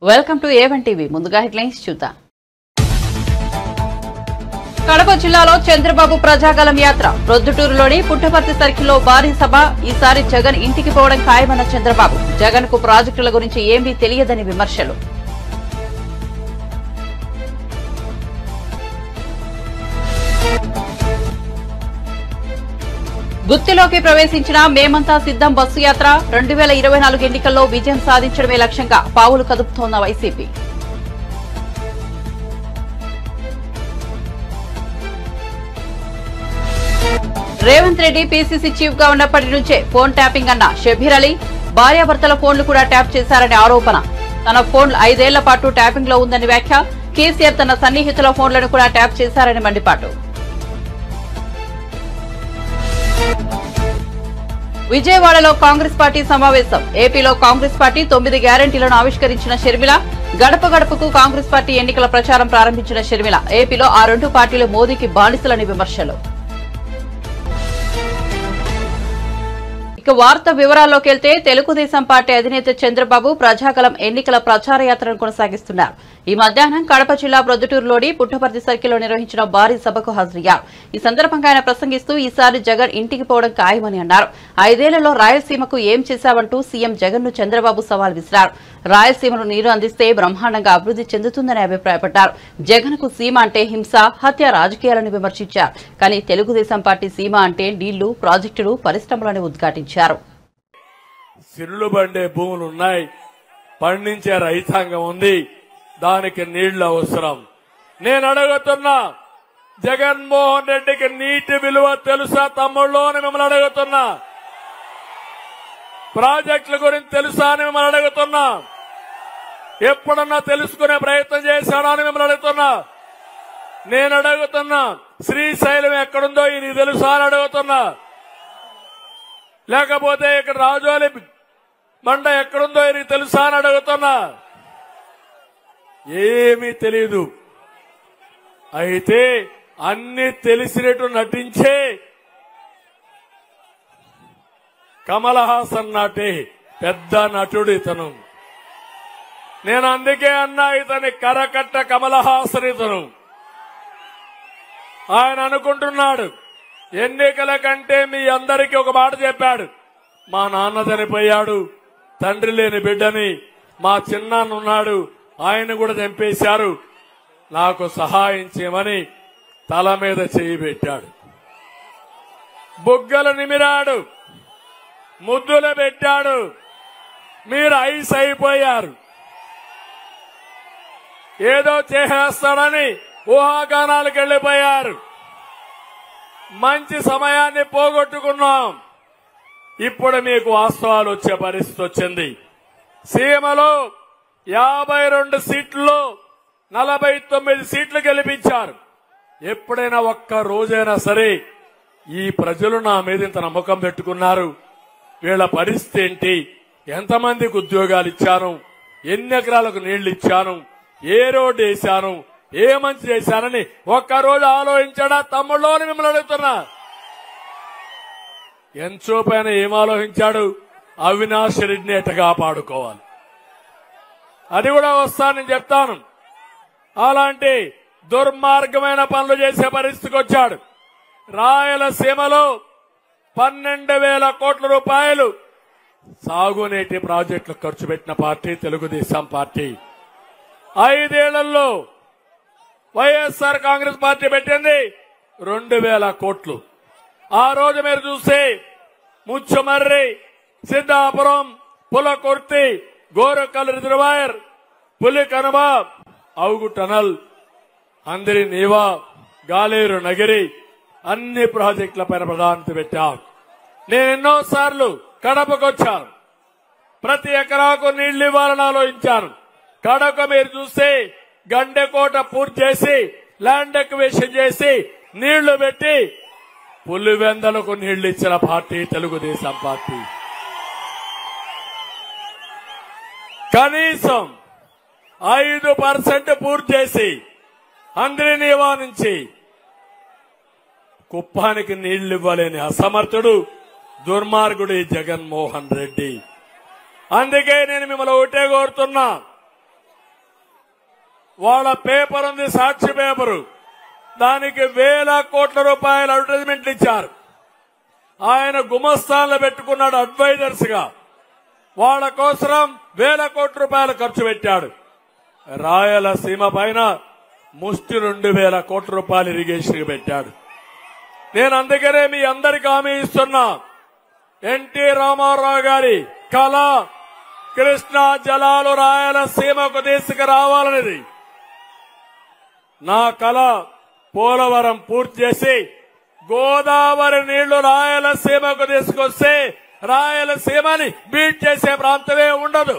Welcome to A one TV ముందుగా headlines చూద్దాం కడప జిల్లాలో చంద్రబాబు ప్రజాగలం యాత్ర ప్రొద్దుటూరులోని పుట్టపర్తి సర్కిల్లో భారీ సభ ఈసారి జగన్ ఇంటికి పోవడం ఖాయమన్న చంద్రబాబు జగన్ కు ప్రాజెక్టుల గురించి ఏమీ తెలియదని విమర్శలు గుత్తిలోకి ప్రవేశించిన మేమంతా సిద్దం బస్సు యాత్ర రెండు వేల ఇరవై నాలుగు ఎన్నికల్లో విజయం సాధించడమే లక్ష్యంగా పావులు కదుపుతోన్న YCP Revanth Reddy PCC chief గా ఉన్నప్పటి నుంచే ఫోన్ ట్యాపింగ్ అన్న షబీర్ అలీ భార్యాభర్తల ఫోన్లు కూడా ట్యాప్ చేశారనే ఆరోపణ తన ఫోన్ ఐదేళ్ల పాటు ట్యాపింగ్ లో ఉందని వ్యాఖ్య కేసీఆర్ తన సన్నిహితుల ఫోన్లను కూడా ట్యాప్ చేశారని మండిపాటు విజయవాడలో కాంగ్రెస్ పార్టీ సమావేశం ఏపీలో కాంగ్రెస్ పార్టీ తొమ్మిది గ్యారంటీలను ఆవిష్కరించిన షర్మిల గడప గడపకు కాంగ్రెస్ పార్టీ ఎన్నికల ప్రచారం ప్రారంభించిన షర్మిల ఏపీలో ఆ రెండు పార్టీలు మోదీకి బానిసలని విమర్శలు ఇక వార్త వివరాల్లోకి వెళ్తే తెలుగుదేశం పార్టీ అధినేత చంద్రబాబు ప్రజాకలం ఎన్నికల ప్రచార యాత్రను కొనసాగిస్తున్నారు ఈ మధ్యాహ్నం కడప జిల్లా ప్రొద్దుటూరులోని పుట్టపర్తి సర్కిల్లో నిర్వహించిన భారీ సభకు హాజరయ్యారు ఈ సందర్భంగా ఆయన ప్రసంగిస్తూ ఈసారి జగన్ ఇంటికి పోవడం ఖాయమని అన్నారు ఐదేళ్లలో రాయలసీమకు ఏం చేశావంటూ సీఎం జగన్ ను చంద్రబాబు సవాల్ విసిరారు రాయలసీమను నీరు అందిస్తే బ్రహ్మాండంగా అభివృద్ధి చెందుతుందని అభిప్రాయపడ్డారు జగన్ కు సీమ అంటే హింస హత్య రాజకీయాలను విమర్శించారు కానీ తెలుగుదేశం పార్టీ సీమ అంటే నీళ్లు ప్రాజెక్టులు పరిశ్రమలను ఉద్ఘాటించారు సిరులు బండే భూములు ఉన్నాయి పండించే రైతాంగం ఉంది దానికి నీళ్లు అవసరం నేను అడుగుతున్నా జగన్మోహన్ రెడ్డికి నీటి విలువ తెలుసా తమ్ముళ్ళు అని మిమ్మల్ని అడుగుతున్నా ప్రాజెక్టుల గురించి తెలుసా అని మిమ్మల్ని అడుగుతున్నా ఎప్పుడన్నా తెలుసుకునే ప్రయత్నం చేశాడా అని మిమ్మల్ని అడుగుతున్నా నేను అడుగుతున్నా శ్రీశైలం ఎక్కడుందో ఇది తెలుసా అని అడుగుతున్నా లేకపోతే ఇక్కడ రాజోలి బండ ఎక్కడుందో ఇది తెలుసా అని అడుగుతున్నా ఏమీ తెలియదు అయితే అన్ని తెలిసినట్టు నటించే కమల్ హాసన్ నాటి పెద్ద నటుడు ఇతను నేను అందుకే అన్నా ఇతని కరకట్ట కమల్ హాసన్ ఇతను ఆయన అనుకుంటున్నాడు ఎన్నికల కంటే మీ అందరికీ ఒక మాట చెప్పాడు మా నాన్న చనిపోయాడు తండ్రి లేని బిడ్డని మా చిన్నాన్న ఉన్నాడు ఆయన కూడా చంపేశారు నాకు సహాయం చేయమని తల మీద చేయి పెట్టాడు బుగ్గలు నిమిరాడు ముద్దులు పెట్టాడు మీరు ఐస్ అయిపోయారు ఏదో చేసేస్తాడని ఊహాగానాలకు వెళ్లిపోయారు మంచి సమయాన్ని పోగొట్టుకున్నాం ఇప్పుడు మీకు వాస్తవాలు వచ్చే పరిస్థితి వచ్చింది సీమలో యాభై రెండు సీట్లు నలభై తొమ్మిది సీట్లు గెలిపించారు ఎప్పుడైనా ఒక్క రోజైనా సరే ఈ ప్రజలు నా మీద ఇంత నమ్మకం పెట్టుకున్నారు వీళ్ళ పరిస్థితి ఏంటి ఎంతమందికి ఉద్యోగాలు ఇచ్చాను ఎన్ని ఎకరాలకు నీళ్లు ఇచ్చాను ఏ రోడ్డు వేశాను ఏ మంచి చేశానని ఒక్కరోజు ఆలోచించాడా తమ్ముళ్ళు అని మిమ్మల్ని అడుగుతున్నా ఎంతో పైన ఏం ఆలోచించాడు అవినాష్ రెడ్డిని ఎట్ట కాపాడుకోవాలి అది కూడా వస్తానని చెప్తాను అలాంటి దుర్మార్గమైన పనులు చేసే పరిస్థితికి వచ్చాడు రాయలసీమలో పన్నెండు వేల కోట్ల రూపాయలు సాగునీటి ప్రాజెక్టులు ఖర్చు పెట్టిన పార్టీ తెలుగుదేశం పార్టీ ఐదేళ్లలో వైఎస్ఆర్ కాంగ్రెస్ పార్టీ పెట్టింది రెండు వేల కోట్లు ఆ రోజు మీరు చూస్తే ముచ్చమర్రి సిద్ధాపురం పులకుర్తి గోరకల్ రిజర్వాయర్ పులి కనుమ అవుగు టనల్ అందరి నీవా గాలేరు నగిరి అన్ని ప్రాజెక్టుల పైన ప్రాధాన్యత పెట్టాం నేను ఎన్నోసార్లు కడపకు వచ్చాను ప్రతి ఎకరాకు నీళ్లు ఇవ్వాలని ఆలోచించాను కడప మీరు చూస్తే గండెకోట పూర్తి చేసి ల్యాండ్ ఎక్వేషన్ చేసి నీళ్లు పెట్టి పులివెందలకు నీళ్లు ఇచ్చిన పార్టీ తెలుగుదేశం పార్టీ కనీసం ఐదు పర్సెంట్ పూర్తి చేసి అందరినీవా నుంచి కుప్పానికి నీళ్లు ఇవ్వలేని అసమర్థుడు దుర్మార్గుడు ఈ జగన్మోహన్ రెడ్డి అందుకే నేను మిమ్మల్ని ఒకటే కోరుతున్నా వాళ్ళ పేపర్ ఉంది సాక్షి పేపరు దానికి వేల కోట్ల రూపాయల అడ్వర్టైజ్మెంట్లు ఇచ్చారు ఆయన గుమస్తాన్లు పెట్టుకున్నాడు అడ్వైజర్స్ గా వాళ్ళ కోసరం వేల కోట్ల రూపాయలు ఖర్చు పెట్టాడు రాయలసీమ పైన ముష్టి రెండు వేల కోట్ల రూపాయలు ఇరిగేషన్ పెట్టాడు నేను అందుకనే మీ అందరికి హామీ ఇస్తున్నా ఎన్టీ రామారావు గారి కళ కృష్ణా జలాలు రాయలసీమకు తీసుకురావాలనేది నా కళ పోలవరం పూర్తి చేసి గోదావరి నీళ్లు రాయలసీమకు తీసుకొస్తే రాయలసీమని బీట్ చేసే ప్రాంతమే ఉండదు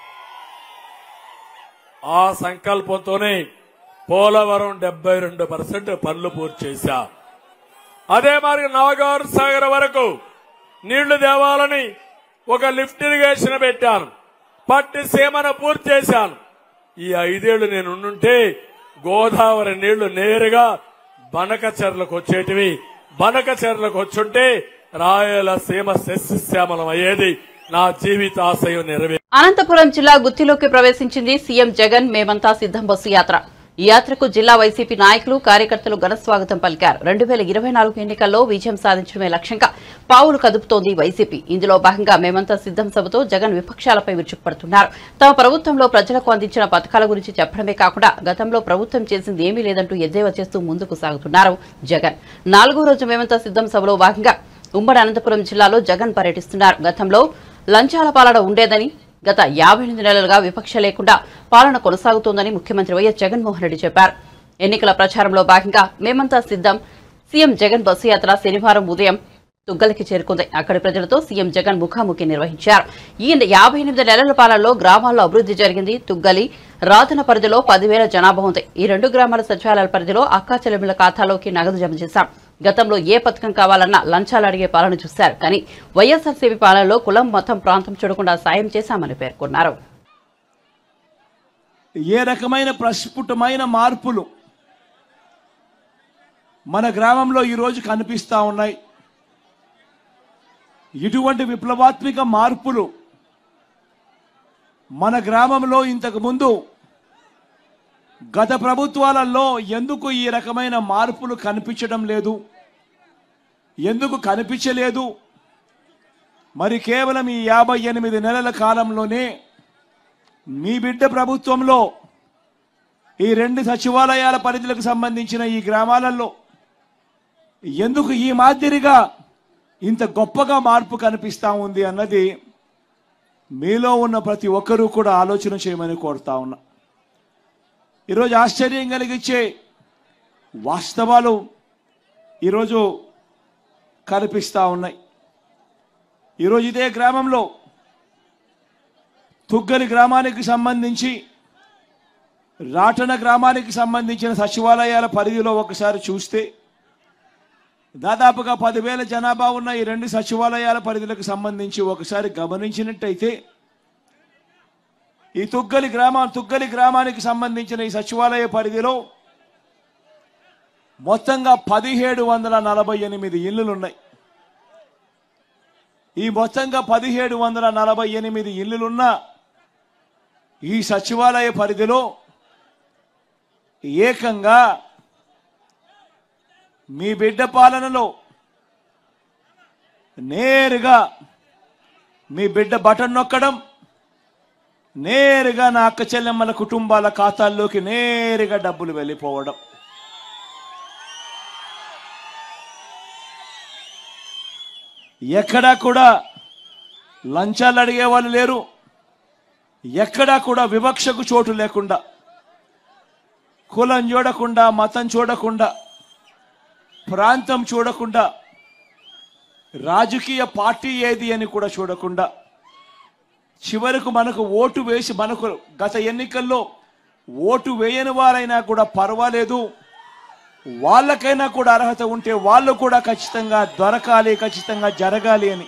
ఆ సంకల్పంతోనే పోలవరం డెబ్బై రెండు పర్సెంట్ పనులు పూర్తి చేశా అదే మరి నవగారు సాగర్ వరకు నీళ్లు తేవాలని ఒక లిఫ్ట్ ఇరిగేషన్ పెట్టాను పట్టి సీమను పూర్తి చేశాను ఈ ఐదేళ్లు నేను ఉండుంటే గోదావరి నీళ్లు నేరుగా బనకచెర్లకు వచ్చేటివి బనకచెర్లకు వచ్చుంటే రాయలసీమ సస్యశ్యామలం అయ్యేది నా జీవితాశయం నెరవే అనంతపురం జిల్లా గుత్తిలోకి ప్రవేశించింది సీఎం జగన్ మేమంతా సిద్దం బస్సు యాత్ర ఈ యాత్రకు జిల్లా వైసీపీ నాయకులు కార్యకర్తలు ఘన స్వాగతం పలికారు రెండు వేల ఇరవై నాలుగు ఎన్నికల్లో విజయం సాధించడమే లక్ష్యంగా పావులు కదుపుతోంది వైసీపీ ఇందులో భాగంగా మేమంతా సిద్దం సభతో జగన్ విపక్షాలపై విరుచుకుపడుతున్నారు తమ ప్రభుత్వంలో ప్రజలకు అందించిన పథకాల గురించి చెప్పడమే కాకుండా గతంలో ప్రభుత్వం చేసింది ఏమీ లేదంటూ ఎద్దేవా చేస్తూ ముందుకు సాగుతున్నారు జగన్ నాలుగో రోజు మేమంతా సిద్దం సభలో భాగంగా ఉమ్మడి అనంతపురం జిల్లాలో జగన్ పర్యటిస్తున్నారు గతంలో లంచాల పాలన ఉండేదని గత యాభై ఎనిమిది నెలలుగా విపక్ష లేకుండా పాలన కొనసాగుతోందని ముఖ్యమంత్రి వైఎస్ జగన్మోహన్ రెడ్డి చెప్పారు ఎన్నికల ప్రచారంలో భాగంగా మేమంతా సిద్దం సీఎం జగన్ బస్సు యాత్ర శనివారం ఉదయం తుగ్గలకి చేరుకుంది అక్కడి ప్రజలతో సీఎం జగన్ ముఖాముఖి నిర్వహించారు ఈ యాభై ఎనిమిది నెలల పాలనలో గ్రామాల్లో అభివృద్ధి జరిగింది తుగ్గలి రాతన పరిధిలో పదివేల జనాభా ఉంది ఈ రెండు గ్రామాల సచివాలయాల పరిధిలో అక్కా చెల్లెముల ఖాతాలోకి నగదు జమ చేశాం గతంలో ఏ పథకం కావాలన్నా లంచాలు అడిగే పాలన చూశారు కానీ వైఎస్ఆర్సీపీ పాలనలో కులం మతం ప్రాంతం చూడకుండా సాయం చేశామని పేర్కొన్నారు ఏ రకమైన ప్రస్ఫుటమైన మార్పులు మన గ్రామంలో ఈరోజు కనిపిస్తా ఉన్నాయి ఇటువంటి విప్లవాత్మక మార్పులు మన గ్రామంలో ఇంతకు ముందు గత ప్రభుత్వాలలో ఎందుకు ఈ రకమైన మార్పులు కనిపించడం లేదు ఎందుకు కనిపించలేదు మరి కేవలం ఈ యాభై ఎనిమిది నెలల కాలంలోనే మీ బిడ్డ ప్రభుత్వంలో ఈ రెండు సచివాలయాల పరిధులకు సంబంధించిన ఈ గ్రామాలలో ఎందుకు ఈ మాదిరిగా ఇంత గొప్పగా మార్పు కనిపిస్తా ఉంది అన్నది మీలో ఉన్న ప్రతి ఒక్కరూ కూడా ఆలోచన చేయమని కోరుతా ఉన్నా ఈరోజు ఆశ్చర్యం కలిగించే వాస్తవాలు ఈరోజు కనిపిస్తా ఉన్నాయి ఈరోజు ఇదే గ్రామంలో తుగ్గలి గ్రామానికి సంబంధించి రాటన గ్రామానికి సంబంధించిన సచివాలయాల పరిధిలో ఒకసారి చూస్తే దాదాపుగా పదివేల జనాభా ఉన్న ఈ రెండు సచివాలయాల పరిధులకు సంబంధించి ఒకసారి గమనించినట్టయితే ఈ తుగ్గలి గ్రామం తుగ్గలి గ్రామానికి సంబంధించిన ఈ సచివాలయ పరిధిలో మొత్తంగా పదిహేడు వందల నలభై ఎనిమిది ఇల్లులున్నాయి ఈ మొత్తంగా పదిహేడు వందల నలభై ఎనిమిది ఇల్లులున్న ఈ సచివాలయ పరిధిలో ఏకంగా మీ బిడ్డ పాలనలో నేరుగా మీ బిడ్డ బటన్ నొక్కడం నేరుగా నా అక్క చెల్లెమ్మల కుటుంబాల ఖాతాల్లోకి నేరుగా డబ్బులు వెళ్ళిపోవడం ఎక్కడా కూడా లంచాలు అడిగే వాళ్ళు లేరు ఎక్కడా కూడా వివక్షకు చోటు లేకుండా కులం చూడకుండా మతం చూడకుండా ప్రాంతం చూడకుండా రాజకీయ పార్టీ ఏది అని కూడా చూడకుండా చివరకు మనకు ఓటు వేసి మనకు గత ఎన్నికల్లో ఓటు వేయని వారైనా కూడా పర్వాలేదు వాళ్ళకైనా కూడా అర్హత ఉంటే వాళ్ళు కూడా ఖచ్చితంగా దొరకాలి ఖచ్చితంగా జరగాలి అని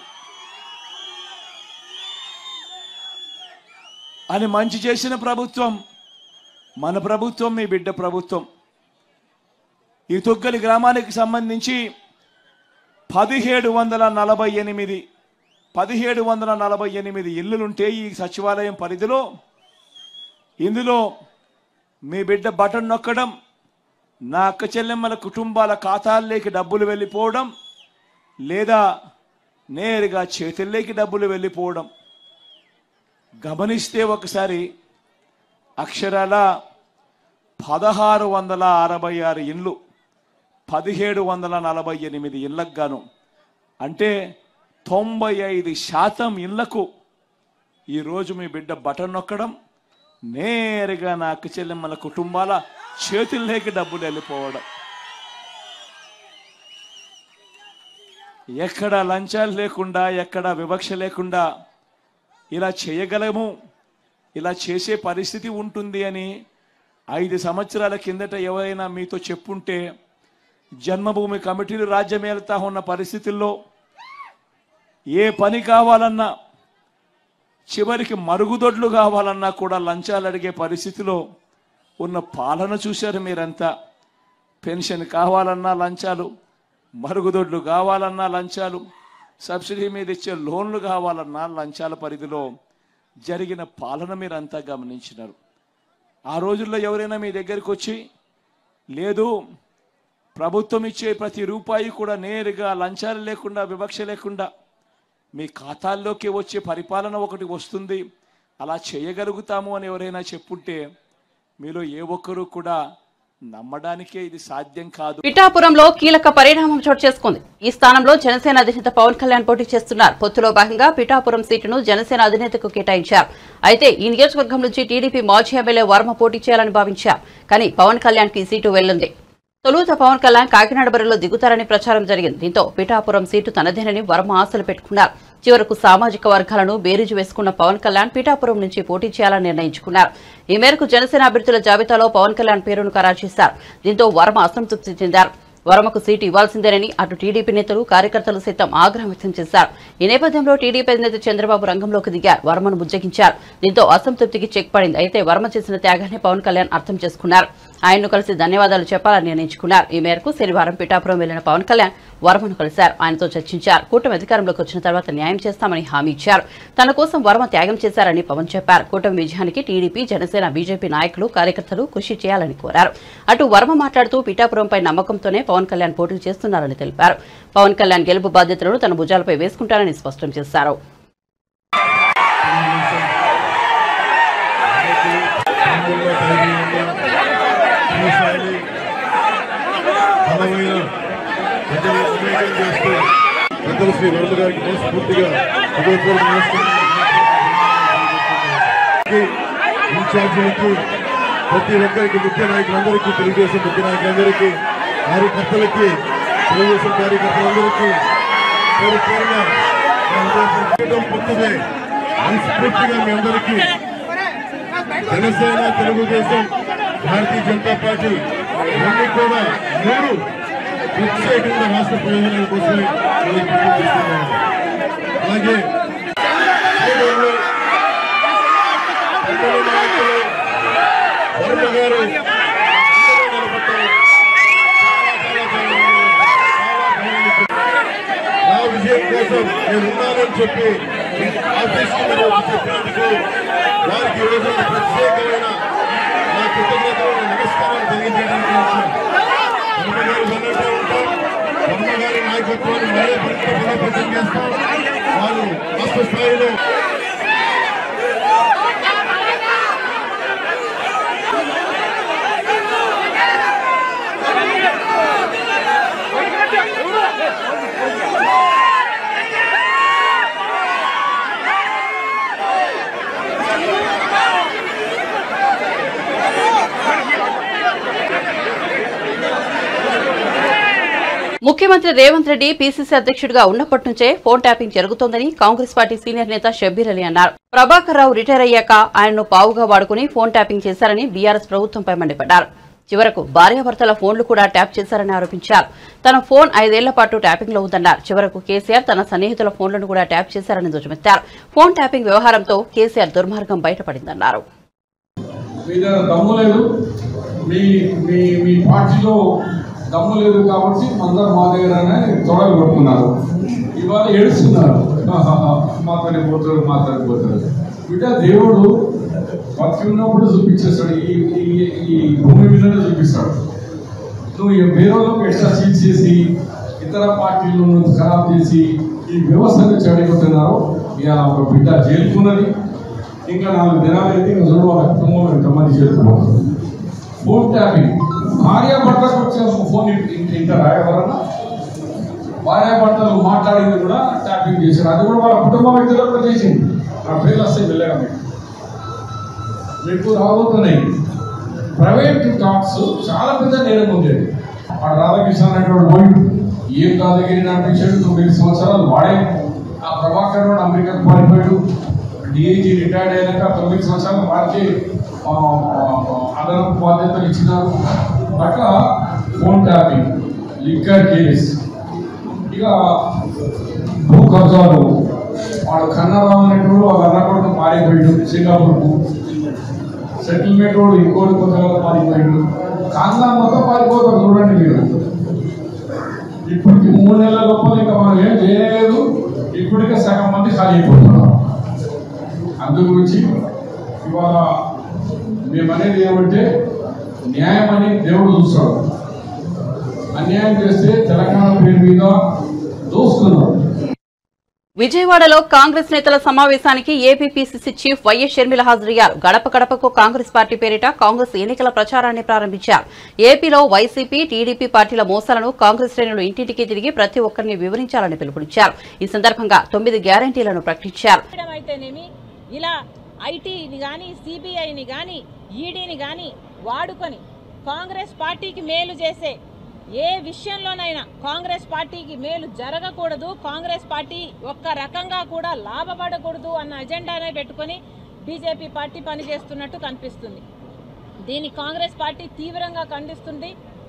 అని మంచి చేసిన ప్రభుత్వం మన ప్రభుత్వం మీ బిడ్డ ప్రభుత్వం ఈ తొగ్గలి గ్రామానికి సంబంధించి పదిహేడు వందల నలభై ఎనిమిది పదిహేడు వందల నలభై ఎనిమిది ఇల్లులుంటే ఈ సచివాలయం పరిధిలో ఇందులో మీ బిడ్డ బటన్ నొక్కడం నా అక్క చెల్లెమ్మల కుటుంబాల ఖాతాల్లోకి డబ్బులు వెళ్ళిపోవడం లేదా నేరుగా చేతుల్లోకి డబ్బులు వెళ్ళిపోవడం గమనిస్తే ఒకసారి అక్షరాల పదహారు వందల అరవై ఆరు ఇండ్లు పదిహేడు వందల నలభై ఎనిమిది ఇళ్లకు గాను అంటే తొంభై ఐదు శాతం ఇళ్లకు ఈరోజు మీ బిడ్డ బటన్ నొక్కడం నేరుగా నా అక్క చెల్లెమ్మల కుటుంబాల చేతుల్లోకి డబ్బులు వెళ్ళిపోవడం ఎక్కడ లంచాలు లేకుండా ఎక్కడ వివక్ష లేకుండా ఇలా చేయగలము ఇలా చేసే పరిస్థితి ఉంటుంది అని ఐదు సంవత్సరాల కిందట ఎవరైనా మీతో చెప్పుంటే జన్మభూమి కమిటీలు రాజ్యం ఏలుతా ఉన్న పరిస్థితుల్లో ఏ పని కావాలన్నా చివరికి మరుగుదొడ్లు కావాలన్నా కూడా లంచాలు అడిగే పరిస్థితిలో ఉన్న పాలన చూశారు మీరంతా పెన్షన్ కావాలన్నా లంచాలు మరుగుదొడ్లు కావాలన్నా లంచాలు సబ్సిడీ మీద ఇచ్చే లోన్లు కావాలన్నా లంచాల పరిధిలో జరిగిన పాలన మీరంతా గమనించినారు ఆ రోజుల్లో ఎవరైనా మీ దగ్గరికి వచ్చి లేదు ప్రభుత్వం ఇచ్చే ప్రతి రూపాయి కూడా నేరుగా లంచాలు లేకుండా వివక్ష లేకుండా మీ ఖాతాల్లోకి వచ్చే పరిపాలన ఒకటి వస్తుంది అలా చేయగలుగుతాము అని ఎవరైనా చెప్పుంటే మీలో ఏ ఒక్కరూ కూడా నమ్మడానికే ఇది సాధ్యం కాదు పిఠాపురంలో కీలక పరిణామం చోటు చేసుకుంది ఈ స్థానంలో జనసేన అధినేత పవన్ కళ్యాణ్ పోటీ చేస్తున్నారు పొత్తులో భాగంగా పిఠాపురం సీటును జనసేన అధినేతకు కేటాయించారు అయితే ఈ నియోజకవర్గం నుంచి టీడీపీ మాజీ ఎమ్మెల్యే వర్మ పోటీ చేయాలని భావించారు కానీ పవన్ కళ్యాణ్ కి సీటు వెళ్లింది తొలుత పవన్ కళ్యాణ్ కాకినాడ బరిలో దిగుతారని ప్రచారం జరిగింది దీంతో పిఠాపురం సీటు తనదేనని వర్మ ఆశలు పెట్టుకున్నారు చివరకు సామాజిక వర్గాలను బేరీజు వేసుకున్న పవన్ కళ్యాణ్ పిఠాపురం నుంచి పోటీ చేయాలని నిర్ణయించుకున్నారు ఈ మేరకు జనసేన అభ్యర్థుల జాబితాలో పవన్ కళ్యాణ్ పేరును ఖరారు చేశారు దీంతో వర్మ అసంతృప్తి చెందారు వర్మకు సీటు ఇవ్వాల్సిందేనని అటు టీడీపీ నేతలు కార్యకర్తలు సైతం ఆగ్రహం వ్యక్తం చేశారు ఈ నేపథ్యంలో టీడీపీ అధినేత చంద్రబాబు రంగంలోకి దిగారు వర్మను బుజ్జగించారు దీంతో అసంతృప్తికి చెక్ పడింది అయితే వర్మ చేసిన త్యాగాన్ని పవన్ కళ్యాణ్ అర్థం చేసుకున్నారు ఆయన్ను కలిసి ధన్యవాదాలు చెప్పాలని నిర్ణయించుకున్నారు ఈ మేరకు శనివారం పిఠాపురం వెళ్లిన పవన్ కళ్యాణ్ వర్మను కలిశారు ఆయనతో చర్చించారు కూటమి అధికారంలోకి వచ్చిన తర్వాత న్యాయం చేస్తామని హామీ ఇచ్చారు తన కోసం వర్మ త్యాగం చేశారని పవన్ చెప్పారు కూటమి విజయానికి టీడీపీ జనసేన బీజేపీ నాయకులు కార్యకర్తలు కృషి చేయాలని కోరారు అటు వర్మ మాట్లాడుతూ పిఠాపురంపై నమ్మకంతోనే పవన్ కళ్యాణ్ పోటీ చేస్తున్నారని తెలిపారు పవన్ కళ్యాణ్ గెలుపు బాధ్యతలను తన భుజాలపై వేసుకుంటారని స్పష్టం చేశారు చూసాలి బలమైన ప్రజలు వివేకం చేస్తూ పెద్దలు శ్రీ వరద గారికి మనస్ఫూర్తిగా హృదయపూర్వక నమస్కారం ఇన్ఛార్జీలకి ప్రతి ఒక్కరికి ముఖ్య నాయకులందరికీ తెలుగుదేశం ముఖ్య నాయకులందరికీ కార్యకర్తలకి తెలుగుదేశం కార్యకర్తలందరికీ పేరు పేరున నా హృదయపూర్వక పొందుదే మనస్ఫూర్తిగా మీ అందరికీ జనసేన తెలుగుదేశం భారతీయ జనతా పార్టీ ఇవన్నీ కూడా మూడు ప్రత్యేకంగా రాష్ట్ర ప్రయోజనాల కోసమే మనం పోటీ చేస్తున్నాము అలాగే శ్రీరాములు, పెద్దల నాయకులు, వర్మ గారు అందరూ నిలబడ్డారు. చాలా, చాలా, చాలా, చాలా నా విజయం కోసం నేను ఉన్నానని చెప్పి ఆఫీస్కి మీరు వచ్చి చెప్పినందుకు వారికి ఈ రోజు ప్రత్యేకమైన నా కృతజ్ఞతలు నమస్కారాలు తెలియజేయడానికి వచ్చాను. వర్మ గారు వెన్నట్టే ఉంటాం వర్మ గారి నాయకత్వాన్ని మళ్ళీ పరిస్థితి బలోపేతం చేస్తాం వారు రాష్ట్ర స్థాయిలో ముఖ్యమంత్రి రేవంత్ రెడ్డి పీసీసీ అధ్యక్షుడిగా ఉన్నప్పటి నుంచే ఫోన్ ట్యాపింగ్ జరుగుతోందని కాంగ్రెస్ పార్టీ సీనియర్ నేత షబ్బీర్ అలీ అన్నారు ప్రభాకర్ రావు రిటైర్ అయ్యాక ఆయన్ను పావుగా వాడుకుని ఫోన్ ట్యాపింగ్ చేశారని బీఆర్ఎస్ ప్రభుత్వంపై మండిపడ్డారు చివరకు భార్యాభర్తల ఫోన్లు కూడా ట్యాప్ చేశారని ఆరోపించారు తన ఫోన్ ఐదేళ్ల పాటు ట్యాపింగ్ లో ఉందన్నారు చివరకు కేసీఆర్ తన సన్నిహితుల ఫోన్లను కూడా ట్యాప్ చేశారని ధ్వజమెత్తారు ఫోన్ ట్యాపింగ్ వ్యవహారంతో కేసీఆర్ దుర్మార్గం బయటపడిందన్నారు మీ దగ్గర దమ్ము లేదు మీ మీ మీ పార్టీలో దమ్ము లేదు కాబట్టి అందరు మా దగ్గరనే తొడలు కొట్టుకున్నారు ఇవాళ ఏడుస్తున్నారు మాతోనే పోతారు మాతోనే పోతారు బిడ్డ దేవుడు బతికి ఉన్నప్పుడు చూపించేస్తాడు ఈ ఈ- ఈ భూమి మీదనే చూపిస్తాడు నువ్వు ఈ వేరేలోకి ఎట్లా చీట్ చేసి ఇతర పార్టీలను ఖరాబ్ చేసి ఈ వ్యవస్థను చెడగొట్టున్నారు ఇవాళ ఒక బిడ్డ జైలుకున్నది ఇంకా నాలుగు దినాలైతే ఇంకా చూడు వాళ్ళ కుటుంబం ఎంతమంది చేరుకున్నారు ఫోన్ ట్యాపింగ్ భార్య భర్తకు వచ్చే ఫోన్ ఇంటారా ఎవరన్నా భార్య భర్తలు మాట్లాడింది కూడా ట్యాపింగ్ చేశారు అది కూడా వాళ్ళ కుటుంబ వ్యక్తులు కూడా చేసింది ఆ పేర్లు వస్తే వెళ్ళగా మీకు మీకు రాబోతున్నాయి ప్రైవేట్ టాక్స్ చాలా పెద్ద నేరం ఉండేది ఆ రాధాకృష్ణ అనేటువంటి పోయి ఏం దాదాగిరి నడిపించాడు తొమ్మిది సంవత్సరాలు వాడే ఆ ప్రభాకర్ రావు అమెరికాకు పారిపోయాడు డిఐజీ రిటైర్డ్ అయినాక తొమ్మిది సంవత్సరాలు వారికి ఆ, ఆ, అదనపు బాధ్యతలు ఇచ్చినారు అట్లా ఫోన్ ట్యాపింగ్ లిక్కర్ కేస్ ఇక భూ కబ్జాలు వాడు కన్నరావు అనేటువంటి వాళ్ళ అన్న కొడుకు మారిపోయాడు సింగపూర్కు సెటిల్మెంట్ రోడ్ ఇంకోటి కొత్తగా పారిపోయాడు కాంగ్లా మొత్తం పారిపోతారు చూడండి మీరు ఇప్పటికి మూడు నెలల లోపల ఇంకా మనం ఏం చేయలేదు ఇప్పటికే సగం మంది ఖాళీ అయిపోతున్నారు అందు గురించి ఇవాళ మేమనేది ఏమంటే న్యాయం అని దేవుడు చూస్తాడు అన్యాయం చేస్తే తెలంగాణ పేరు మీద దోసుకున్నారు విజయవాడలో కాంగ్రెస్ నేతల సమావేశానికి ఏపీపీసీసీ చీఫ్ వైఎస్ షర్మిల హాజరయ్యారు గడప గడపకు కాంగ్రెస్ పార్టీ పేరిట కాంగ్రెస్ ఎన్నికల ప్రచారాన్ని ప్రారంభించారు ఏపీలో వైసీపీ టీడీపీ పార్టీల మోసాలను కాంగ్రెస్ శ్రేణులు ఇంటింటికి తిరిగి ప్రతి ఒక్కరిని వివరించాలని పిలుపునిచ్చారు ఈ సందర్భంగా తొమ్మిది గ్యారంటీలను ప్రకటించారు చేయడం అయితేనేమి ఇలా ఐటీని కానీ సిబిఐని కానీ ఈడీని కానీ వాడుకొని కాంగ్రెస్ పార్టీకి మేలు చేసే ఏ విషయంలోనైనా కాంగ్రెస్ పార్టీకి మేలు జరగకూడదు కాంగ్రెస్ పార్టీ ఒక్క రకంగా కూడా లాభపడకూడదు అన్న అజెండానే పెట్టుకొని బీజేపీ పార్టీ పనిచేస్తున్నట్టు కనిపిస్తుంది దీన్ని కాంగ్రెస్ పార్టీ తీవ్రంగా ఖండిస్తుంది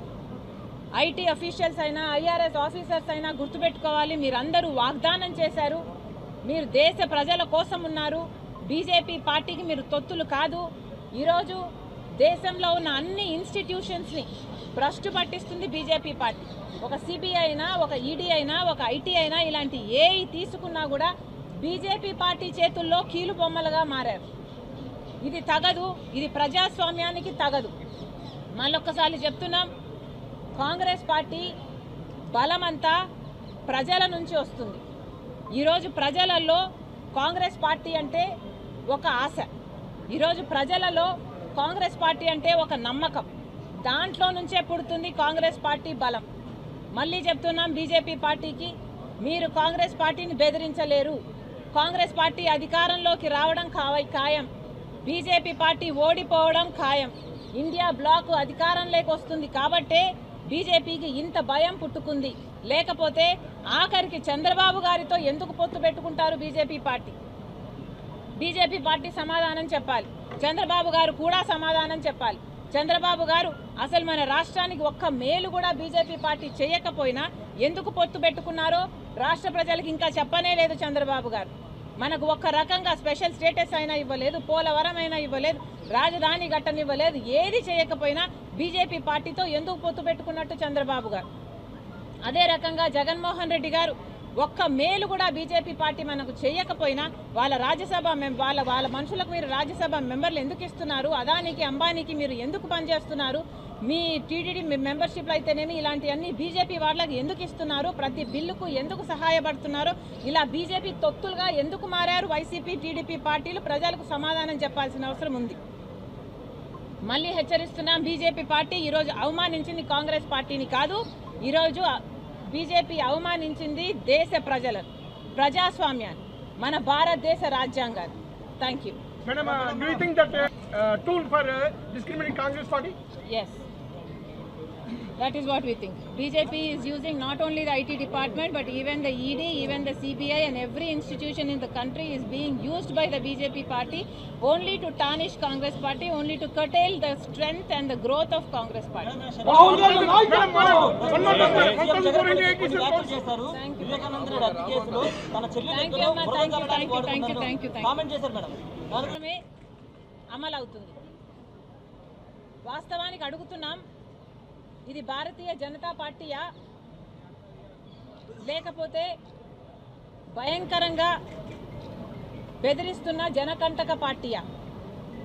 ఐటీ అఫీషియల్స్ అయినా ఐఆర్ఎస్ ఆఫీసర్స్ అయినా గుర్తుపెట్టుకోవాలి మీరందరూ వాగ్దానం చేశారు మీరు దేశ ప్రజల కోసం ఉన్నారు బీజేపీ పార్టీకి మీరు తొత్తులు కాదు ఈరోజు దేశంలో ఉన్న అన్ని ఇన్స్టిట్యూషన్స్ని భ్రష్టు పట్టిస్తుంది బీజేపీ పార్టీ ఒక సిబిఐ అయినా ఒక ఈడీ అయినా ఒక ఐటీ అయినా ఇలాంటి ఏ తీసుకున్నా కూడా బీజేపీ పార్టీ చేతుల్లో కీలు బొమ్మలుగా మారారు ఇది తగదు ఇది ప్రజాస్వామ్యానికి తగదు మళ్ళొక్కసారి చెప్తున్నాం కాంగ్రెస్ పార్టీ బలమంతా ప్రజల నుంచి వస్తుంది ఈరోజు ప్రజలలో కాంగ్రెస్ పార్టీ అంటే ఒక ఆశ ఈరోజు ప్రజలలో కాంగ్రెస్ పార్టీ అంటే ఒక నమ్మకం దాంట్లో నుంచే పుడుతుంది కాంగ్రెస్ పార్టీ బలం మళ్ళీ చెప్తున్నాం బీజేపీ పార్టీకి మీరు కాంగ్రెస్ పార్టీని బెదిరించలేరు కాంగ్రెస్ పార్టీ అధికారంలోకి రావడం కావై ఖాయం బీజేపీ పార్టీ ఓడిపోవడం ఖాయం ఇండియా బ్లాక్ అధికారంలోకి వస్తుంది కాబట్టే బీజేపీకి ఇంత భయం పుట్టుకుంది లేకపోతే ఆఖరికి చంద్రబాబు గారితో ఎందుకు పొత్తు పెట్టుకుంటారు బీజేపీ పార్టీ బీజేపీ పార్టీ సమాధానం చెప్పాలి చంద్రబాబు గారు కూడా సమాధానం చెప్పాలి చంద్రబాబు గారు అసలు మన రాష్ట్రానికి ఒక్క మేలు కూడా బీజేపీ పార్టీ చేయకపోయినా ఎందుకు పొత్తు పెట్టుకున్నారో రాష్ట్ర ప్రజలకు ఇంకా చెప్పనే లేదు చంద్రబాబు గారు మనకు ఒక్క రకంగా స్పెషల్ స్టేటస్ అయినా ఇవ్వలేదు పోలవరం అయినా ఇవ్వలేదు రాజధాని ఘట్టనివ్వలేదు ఏది చేయకపోయినా బీజేపీ పార్టీతో ఎందుకు పొత్తు పెట్టుకున్నట్టు చంద్రబాబు గారు అదే రకంగా జగన్మోహన్ రెడ్డి గారు ఒక్క మేలు కూడా బీజేపీ పార్టీ మనకు చేయకపోయినా వాళ్ళ రాజ్యసభ మెం- వాళ్ళ వాళ్ళ మనుషులకు మీరు రాజ్యసభ మెంబర్లు ఎందుకు ఇస్తున్నారు అదానికి అంబానీకి మీరు ఎందుకు పనిచేస్తున్నారు మీ టీడీడీ మెంబర్షిప్లు అయితేనేమి ఇలాంటివన్నీ బీజేపీ వాళ్ళకి ఎందుకు ఇస్తున్నారు ప్రతి బిల్లుకు ఎందుకు సహాయపడుతున్నారు ఇలా బీజేపీ తొత్తులుగా ఎందుకు మారారు వైసీపీ టీడీపీ పార్టీలు ప్రజలకు సమాధానం చెప్పాల్సిన అవసరం ఉంది మళ్ళీ హెచ్చరిస్తున్నాం బీజేపీ పార్టీ ఈరోజు అవమానించింది కాంగ్రెస్ పార్టీని కాదు ఈరోజు బీజేపీ అవమానించింది దేశ ప్రజలను ప్రజాస్వామ్యాన్ని మన భారతదేశ రాజ్యాంగాన్ని thank you Madam, uh, do you think that uh, uh, tool for uh, discriminating Congress party? Yes that is what we think BJP is using not only the IT department but even the ED even the CBI and every institution in the country is being used by the BJP party only to tarnish Congress party only to curtail the strength and the growth of Congress party Rahul Gandhi, Madam, madam, one more time, madam. 1,480 is your చేశారు వివేకానంద రెడ్డి హత్య కేసులో తన చెల్లి Thank you, లెక్కలో అమ్మా. బురద Thank you, చల్లడానికి thank you, thank you, వాడుకున్నారు. thank you, thank you. Comment చేశారు మేడం దాని మాత్రమే అమలు అవుతుంది వాస్తవానికి అడుగుతున్నాం ఇది భారతీయ జనతా పార్టీయా లేకపోతే భయంకరంగా బెదిరిస్తున్న జనకంటక పార్టీయా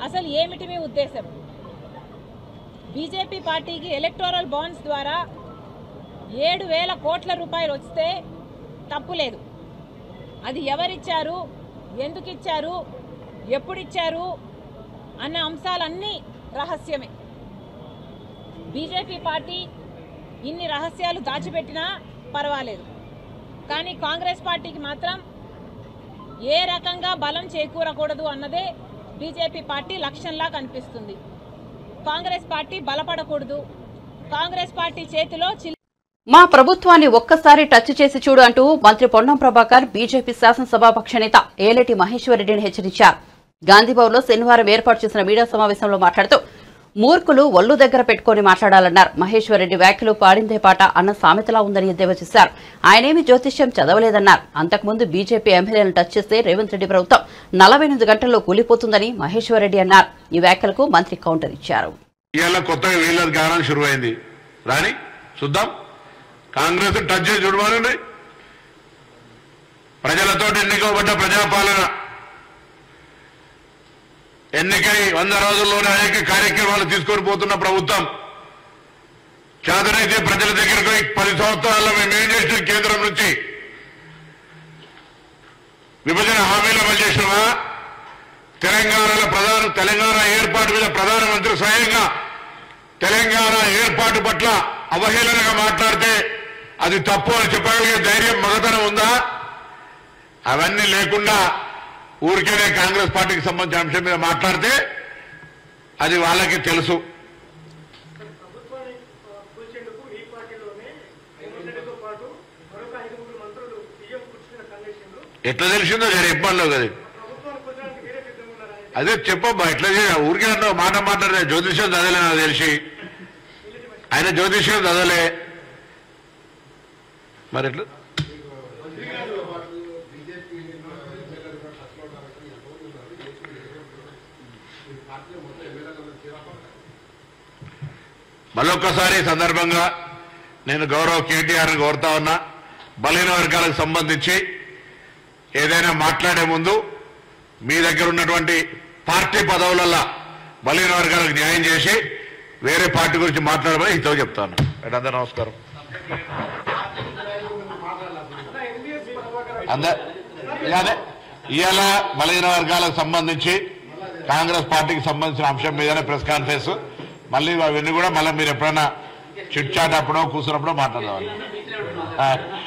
అసలు ఏమిటి మీ ఉద్దేశం బీజేపీ పార్టీకి ఎలక్టోరల్ బాండ్స్ ద్వారా ఏడు వేల కోట్ల రూపాయలు వస్తే తప్పు లేదు అది ఎవరిచ్చారు ఎందుకు ఇచ్చారు ఎప్పుడు ఇచ్చారు అన్న అంశాలన్నీ రహస్యమే బీజేపీ పార్టీ ఇన్ని రహస్యాలు దాచిపెట్టినా పర్వాలేదు కానీ కాంగ్రెస్ పార్టీకి మాత్రం ఏ రకంగా బలం చేకూరకూడదు అన్నదే బీజేపీ పార్టీ లక్ష్యంలా కనిపిస్తుంది కాంగ్రెస్ పార్టీ బలపడకూడదు కాంగ్రెస్ పార్టీ చేతిలో చిల్ మా ప్రభుత్వాన్ని ఒక్కసారి టచ్ చేసి చూడు అంటూ మంత్రి పొన్నం ప్రభాకర్ బీజేపీ శాసనసభాపక్ష నేత ఏలేటి మహేశ్వరరెడ్డిని హెచ్చరించారు గాంధీభవన్లో శనివారం ఏర్పాటు చేసిన మీడియా సమావేశంలో మాట్లాడుతూ మూర్ఖులు ఒళ్ళు దగ్గర పెట్టుకుని మాట్లాడాలన్నారు మహేశ్వరరెడ్డి వ్యాఖ్యలు పాడిందే పాట అన్న సామెతలా ఉందని ఎద్దేవా చేశారు ఆయనేమి జ్యోతిష్యం చదవలేదన్నారు అంతకుముందు బీజేపీ ఎమ్మెల్యేలను టచ్ చేస్తే రేవంత్ రెడ్డి ప్రభుత్వం నలభై ఎనిమిది గంటల్లో కూలిపోతుందని మహేశ్వరరెడ్డి అన్నారు ఈ వ్యాఖ్యలకు మంత్రి కౌంటర్ ఇచ్చారు ఇవాళ కొత్తగా వీళ్ళ గానం శురువైంది రాని చూద్దాం కాంగ్రెస్ టచ్ చేసి చూడమనండి ప్రజలతో ఎన్నికబడ్డ ప్రజాపాలన ఎన్నికై వంద రోజుల్లోనే అనేక కార్యక్రమాలు తీసుకొని పోతున్న ప్రభుత్వం చేతనైతే ప్రజల దగ్గరకు పోయి పది సంవత్సరాల్లో మేము ఏం చేసిన కేంద్రం నుంచి విభజన హామీలు అమలు చేసినామా తెలంగాణలో ప్రధాన తెలంగాణ ఏర్పాటు మీద ప్రధానమంత్రి స్వయంగా తెలంగాణ ఏర్పాటు పట్ల అవహేళనగా మాట్లాడితే అది తప్పు అని చెప్పగలిగే ధైర్యం మగతనం ఉందా అవన్నీ లేకుండా ఊరికేనే కాంగ్రెస్ పార్టీకి సంబంధించిన అంశం మీద మాట్లాడితే అది వాళ్ళకి తెలుసు ప్రభుత్వాన్ని కూల్చేందుకు ఈ పార్టీలోనే రేవంత్ రెడ్డితో పాటు మరొక ఐదుగురు మంత్రులు సీఎం కూర్చున్న కండిషన్లు ఎట్లా తెలిసిందో జర ఇబ్బందిలో కదా ప్రభుత్వాన్ని కూల్చడానికి మీరే సిద్ధంగా ఉన్నారని అదే చెప్పమ్మా ఎట్లా చేయ ఊరికే అంటావు మాట మాట్లాడే జ్యోతిష్యం చదవలే నాకు తెలిసి ఆయన జ్యోతిష్యం చదవలే మరి ఎట్లా మళ్ళొక్కసారి ఈ సందర్భంగా నేను గౌరవ కేటీఆర్ని కోరుతా ఉన్నా బలహీన వర్గాలకు సంబంధించి ఏదైనా మాట్లాడే ముందు మీ దగ్గర ఉన్నటువంటి పార్టీ పదవులల్లో బలహీన వర్గాలకు న్యాయం చేసి వేరే పార్టీ గురించి మాట్లాడమని ఇంతో చెప్తాను అందరూ నమస్కారం అందరు ఇలానే ఇవాళ బలహీన వర్గాలకు సంబంధించి కాంగ్రెస్ పార్టీకి సంబంధించిన అంశం మీదనే ప్రెస్ కాన్ఫరెన్స్ మళ్ళీ అవన్నీ కూడా మళ్ళీ మీరు ఎప్పుడైనా చిట్ చాట్ అప్పుడో కూర్చున్నప్పుడో మాట్లాడదాం ఆ.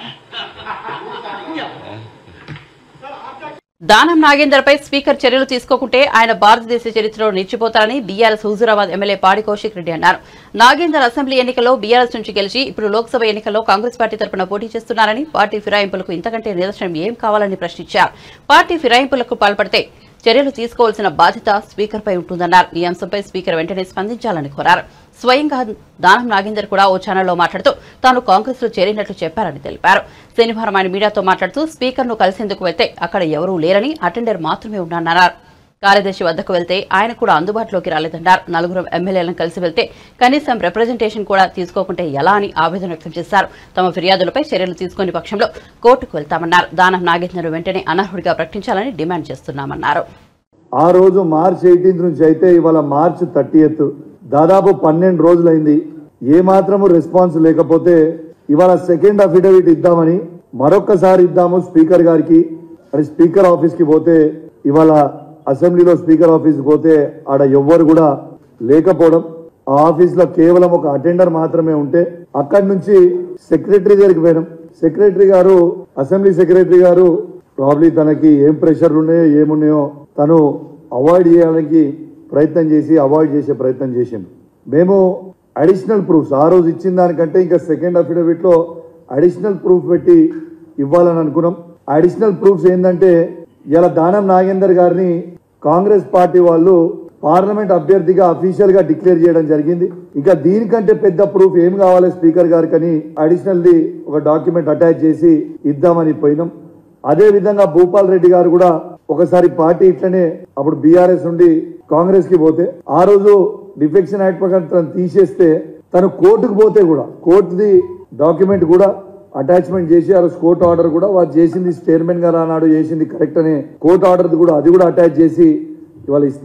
దానం నాగేందర్పై స్పీకర్ చర్యలు తీసుకోకుంటే ఆయన భారతదేశ చరిత్రలో నిలిచిపోతారని బీఆర్ఎస్ హుజూరాబాద్ ఎమ్మెల్యే పాడి కౌశిక్ రెడ్డి అన్నారు నాగేందర్ అసెంబ్లీ ఎన్నికల్లో బీఆర్ఎస్ నుంచి గెలిచి ఇప్పుడు లోక్సభ ఎన్నికల్లో కాంగ్రెస్ పార్టీ తరపున పోటీ చేస్తున్నారని పార్టీ ఫిరాయింపులకు ఇంతకంటే నిదర్శనం ఏం కావాలని ప్రశ్నించారు పార్టీ ఫిరాయింపులకు పాల్పడితే చర్యలు తీసుకోవాల్సిన బాధ్యత స్పీకర్పై ఉంటుందన్నారు ఈ అంశంపై స్పీకర్ వెంటనే స్పందించాలని కోరారు స్వయంగా దానం నాగేందర్ కూడా ఓ ఛానల్లో మాట్లాడుతూ తాను కాంగ్రెస్ లో చేరినట్లు చెప్పారని తెలిపారు శనివారం ఆయన మీడియాతో మాట్లాడుతూ స్పీకర్ ను కలిసేందుకు వెళ్తే అక్కడ ఎవరూ లేరని అటెండర్ మాత్రమే ఉన్నారన్నారు కార్యదర్శి వద్దకు వెళ్తే ఆయన కూడా అందుబాటులోకి రాలేదన్నారు నలుగురు ఎమ్మెల్యేలను కలిసి వెళ్తే కనీసం రిప్రజెంటేషన్ కూడా తీసుకోకుంటే ఎలా అని ఆవేదన వ్యక్తం చేశారు తమ ఫిర్యాదులపై చర్యలు తీసుకునే పక్షంలో కోర్టుకు వెళ్తామన్నారు దానం నాగేంద్రను వెంటనే అనర్హుడిగా ప్రకటించాలని డిమాండ్ చేస్తున్నామన్నారు ఆ రోజు మార్చ్ ఎయిటీన్త్ నుంచి అయితే ఇవాళ మార్చ్ థర్టీయత్ దాదాపు పన్నెండు రోజులైంది ఏ మాత్రము రెస్పాన్స్ లేకపోతే ఇవాళ సెకండ్ అఫిడవిట్ ఇద్దామని మరొక్కసారి ఇద్దాము స్పీకర్ గారికి మరి స్పీకర్ ఆఫీస్ కి పోతే ఇవాళ అసెంబ్లీలో స్పీకర్ ఆఫీస్ పోతే ఆడ ఎవ్వరు కూడా లేకపోవడం ఆ ఆఫీస్ లో కేవలం ఒక అటెండర్ మాత్రమే ఉంటే అక్కడి నుంచి సెక్రటరీ దగ్గరికి పోయినాం సెక్రటరీ గారు అసెంబ్లీ సెక్రటరీ గారు ప్రాబ్లీ తనకి ఏం ప్రెషర్ ఉన్నాయో ఏమున్నాయో తను అవాయిడ్ చేయడానికి ప్రయత్నం చేసి అవాయిడ్ చేసే ప్రయత్నం చేసిండు మేము అడిషనల్ ప్రూఫ్స్ ఆ రోజు ఇచ్చిన దానికంటే ఇంకా సెకండ్ అఫిడవిట్ లో అడిషనల్ ప్రూఫ్ పెట్టి ఇవ్వాలని అనుకున్నాం అడిషనల్ ప్రూఫ్స్ ఏంటంటే ఇలా దానం నాగేందర్ గారిని కాంగ్రెస్ పార్టీ వాళ్ళు పార్లమెంట్ అభ్యర్థిగా అఫీషియల్ గా డిక్లేర్ చేయడం జరిగింది ఇక దీనికంటే పెద్ద ప్రూఫ్ ఏం కావాలి స్పీకర్ గారికి అని అడిషనల్ ది ఒక డాక్యుమెంట్ అటాచ్ చేసి ఇద్దామని పోయినాం అదే విధంగా భూపాల్ రెడ్డి గారు కూడా ఒకసారి పార్టీ ఇట్లనే అప్పుడు బీఆర్ఎస్ నుండి కాంగ్రెస్ కి పోతే ఆ రోజు డిఫెక్షన్ యాక్ట్ ప్రకారం తను తీసేస్తే తను కోర్టుకు పోతే కూడా కోర్టుది డాక్యుమెంట్ కూడా అటాచ్మెంట్ చేసి ఆ రోజు కోర్టు ఆర్డర్ కూడా వారు చేసింది చైర్మన్ గారు ఆనాడు చేసింది కరెక్ట్ అనే కోర్టు ఆర్డర్ కూడా అది కూడా అటాచ్ చేసి ఇవాళ ఇస్తా ఉన్నాం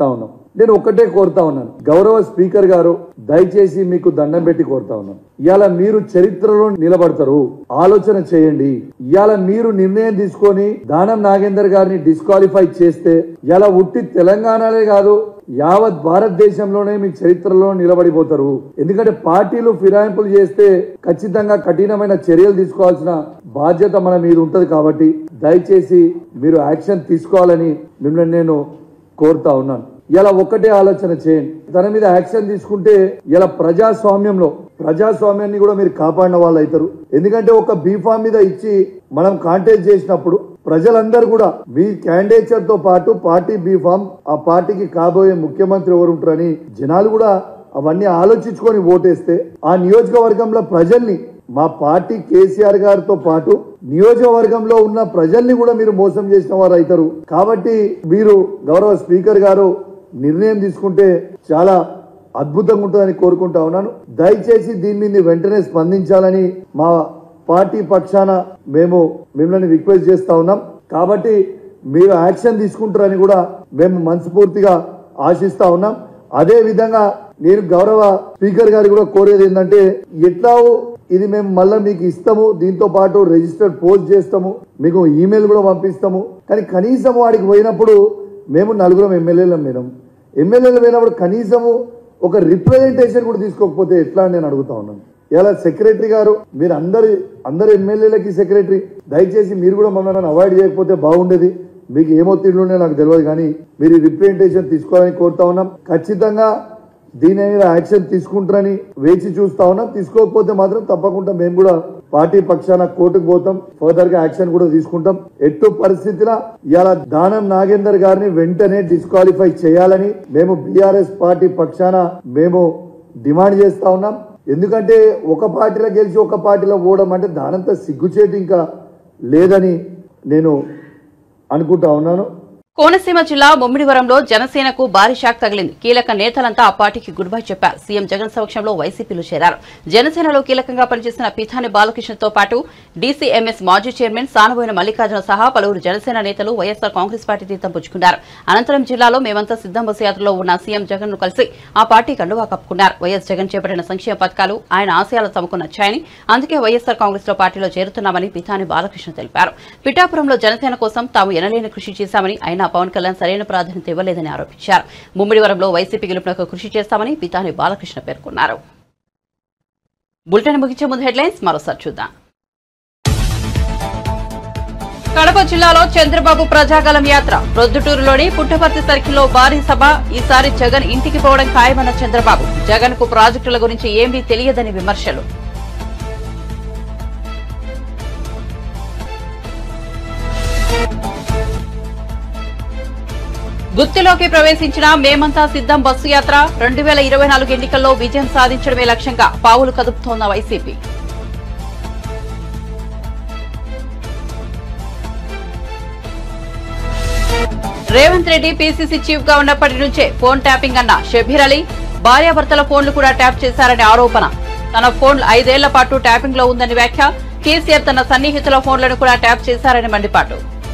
నేను ఒక్కటే కోరుతా ఉన్నాను గౌరవ స్పీకర్ గారు దయచేసి మీకు దండం పెట్టి కోరుతా ఉన్నాను ఇవాళ మీరు చరిత్రలో నిలబడతారు ఆలోచన చేయండి ఇవాళ మీరు నిర్ణయం తీసుకొని దానం నాగేందర్ గారిని డిస్క్వాలిఫై చేస్తే ఇలా ఉట్టి తెలంగాణలే కాదు యావత్ భారతదేశంలోనే మీ చరిత్రలో నిలబడిపోతారు ఎందుకంటే పార్టీలు ఫిరాయింపులు చేస్తే ఖచ్చితంగా కఠినమైన చర్యలు తీసుకోవాల్సిన బాధ్యత మన మీద ఉంటది కాబట్టి దయచేసి మీరు యాక్షన్ తీసుకోవాలని మిమ్మల్ని నేను కోరుతా ఉన్నాను ఇలా ఒక్కటే ఆలోచన చేయండి తన మీద యాక్షన్ తీసుకుంటే ఇలా ప్రజాస్వామ్యంలో ప్రజాస్వామ్యాన్ని కూడా మీరు కాపాడిన వాళ్ళు అవుతారు ఎందుకంటే ఒక బీఫామ్ మీద ఇచ్చి మనం కాంటాక్ట్ చేసినప్పుడు ప్రజలందరూ కూడా మీ క్యాండిడేచర్ తో పాటు పార్టీ బీఫామ్ ఆ పార్టీకి కాబోయే ముఖ్యమంత్రి ఎవరు ఉంటారని జనాలు కూడా అవన్నీ ఆలోచించుకొని ఓటేస్తే ఆ నియోజకవర్గంలో ప్రజల్ని మా పార్టీ కేసీఆర్ గారితో పాటు నియోజకవర్గంలో ఉన్న ప్రజల్ని కూడా మీరు మోసం చేసిన వారు అవుతారు కాబట్టి మీరు గౌరవ స్పీకర్ గారు నిర్ణయం తీసుకుంటే చాలా అద్భుతంగా ఉంటుందని కోరుకుంటా ఉన్నాను దయచేసి దీని మీద వెంటనే స్పందించాలని మా పార్టీ పక్షాన మేము మిమ్మల్ని రిక్వెస్ట్ చేస్తా ఉన్నాం కాబట్టి మీరు యాక్షన్ తీసుకుంటారని కూడా మేము మనస్ఫూర్తిగా ఆశిస్తా ఉన్నాం అదే విధంగా నేను గౌరవ స్పీకర్ గారికి కూడా కోరేది ఏంటంటే ఎట్లా ఇది మేము మళ్ళీ మీకు ఇస్తాము దీంతో పాటు రిజిస్టర్డ్ పోస్ట్ చేస్తాము మీకు ఈమెయిల్ కూడా పంపిస్తాము కానీ కనీసం వాడికి పోయినప్పుడు మేము నలుగురం ఎమ్మెల్యేలం మేడం ఎమ్మెల్యేలు పోయినప్పుడు కనీసము ఒక రిప్రజెంటేషన్ కూడా తీసుకోకపోతే ఎట్లా అని నేను అడుగుతా ఉన్నాను ఇలా సెక్రటరీ గారు మీరు అందరి అందరు ఎమ్మెల్యేలకి సెక్రటరీ దయచేసి మీరు కూడా మమ్మల్ని అవాయిడ్ చేయకపోతే బాగుండేది మీకు ఏమో తిండుండే నాకు తెలియదు కానీ మీరు రిప్రజెంటేషన్ తీసుకోవాలని కోరుతా ఉన్నాం ఖచ్చితంగా దీని మీద యాక్షన్ తీసుకుంటారని వేచి చూస్తా ఉన్నాం తీసుకోకపోతే మాత్రం తప్పకుండా మేము కూడా పార్టీ పక్షాన కోర్టుకు పోతాం ఫర్దర్ గా యాక్షన్ కూడా తీసుకుంటాం ఎట్టు పరిస్థితిలో ఇలా దానం నాగేందర్ గారిని వెంటనే డిస్క్వాలిఫై చేయాలని మేము బీఆర్ఎస్ పార్టీ పక్షాన మేము డిమాండ్ చేస్తా ఉన్నాం ఎందుకంటే ఒక పార్టీలో గెలిచి ఒక పార్టీలో పోవడం అంటే దానంత సిగ్గుచేటు ఇంకా లేదని నేను అనుకుంటా ఉన్నాను కోనసీమ జిల్లా ముమ్మిడివరంలో జనసేనకు భారీ షాక్ తగిలింది కీలక నేతలంతా ఆ పార్టీకి గుడ్ బై చెప్పారు సీఎం జగన్ సమక్షంలో వైసీపీలో చేరారు జనసేనలో కీలకంగా పనిచేసిన పిథాని బాలకృష్ణతో పాటు డీసీఎంఎస్ మాజీ చైర్మన్ సానబోయిన మల్లికార్జున సహా పలువురు జనసేన నేతలు వైఎస్సార్ కాంగ్రెస్ పార్టీ తీర్థం పుచ్చుకున్నారు అనంతరం జిల్లాలో మేమంతా సిద్ధం బస్సు యాత్రలో ఉన్న సీఎం జగన్ ను కలిసి ఆ పార్టీ కండువా కప్పుకున్నారు వైఎస్ జగన్ చేపట్టిన సంక్షేమ పథకాలు ఆయన ఆశయాలు తమకు నచ్చాయని అందుకే వైఎస్సార్ కాంగ్రెస్ లో పార్టీలో చేరుతున్నామని పిథాని బాలకృష్ణ తెలిపారు పిఠాపురంలో జనసేన కోసం తాము ఎనలేని కృషి చేశామని అయినా పవన్ కళ్యాణ్ సరైన ప్రాధాన్యత ఇవ్వలేదని ఆరోపించారు ముమ్మిడివరంలో వైసీపీ గెలుపునకు కృషి చేస్తామని పితాని బాలకృష్ణ పేర్కొన్నారు బులెటిన్ ముగించే ముందు హెడ్లైన్స్ మరోసారి చూద్దాం కడప జిల్లాలో చంద్రబాబు ప్రజాగలం యాత్ర ప్రొద్దుటూరులోని పుట్టపర్తి సర్కిల్లో భారీ సభ ఈసారి జగన్ ఇంటికి పోవడం ఖాయమన్న చంద్రబాబు జగన్ కు ప్రాజెక్టుల గురించి ఏమీ తెలియదని విమర్శలు గుత్తిలోకి ప్రవేశించిన మేమంతా సిద్ధం బస్సు యాత్ర రెండు వేల ఇరవై నాలుగు ఎన్నికల్లో విజయం సాధించడమే లక్ష్యంగా పావులు కదుపుతోన్న YCP Revanth Reddy PCC chief గా ఉన్నప్పటి నుంచే ఫోన్ ట్యాపింగ్ అన్న షబీర్ అలీ భార్యాభర్తల ఫోన్లు కూడా ట్యాప్ చేశారనే ఆరోపణ తన ఫోన్ ఐదేళ్ల పాటు ట్యాపింగ్ లో ఉందని వ్యాఖ్య కేసీఆర్ తన సన్నిహితుల ఫోన్లను కూడా ట్యాప్ చేశారని మండిపాటు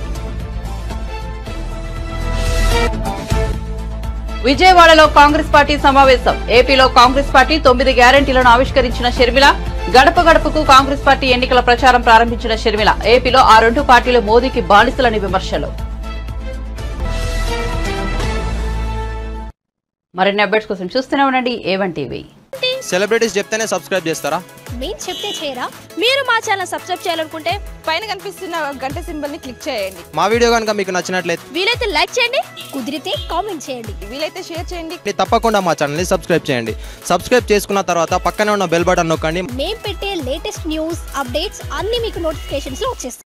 విజయవాడలో కాంగ్రెస్ పార్టీ సమావేశం ఏపీలో కాంగ్రెస్ పార్టీ తొమ్మిది గ్యారంటీలను ఆవిష్కరించిన షర్మిల గడప గడపకు కాంగ్రెస్ పార్టీ ఎన్నికల ప్రచారం ప్రారంభించిన షర్మిల ఏపీలో ఆ రెండు పార్టీలు మోదీకి బానిసలని విమర్శలు మరిన్ని అప్డేట్స్ కోసం చూస్తూనే ఉండండి ఏవన్ టీవీ సెలబ్రిటీస్ చెప్తేనే సబ్స్క్రైబ్ చేస్తారా మేము చెప్తే చేయరా మీరు మా ఛానల్ సబ్స్క్రైబ్ చేయాలనుకుంటే పైన కనిపిస్తున్న గంట సింబల్ ని క్లిక్ చేయండి మా వీడియో కనుక మీకు నచ్చినట్లయితే వీలైతే లైక్ చేయండి కుదిరితే కామెంట్ చేయండి వీలైతే షేర్ చేయండి తప్పకుండా మా ఛానల్ని సబ్స్క్రైబ్ చేయండి సబ్స్క్రైబ్ చేసుకున్న తర్వాత పక్కనే ఉన్న బెల్ బటన్ నొక్కండి మేము పెట్టే లేటెస్ట్ న్యూస్ అప్డేట్స్ అన్ని మీకు నోటిఫికేషన్స్ లో వచ్చేస్తాయి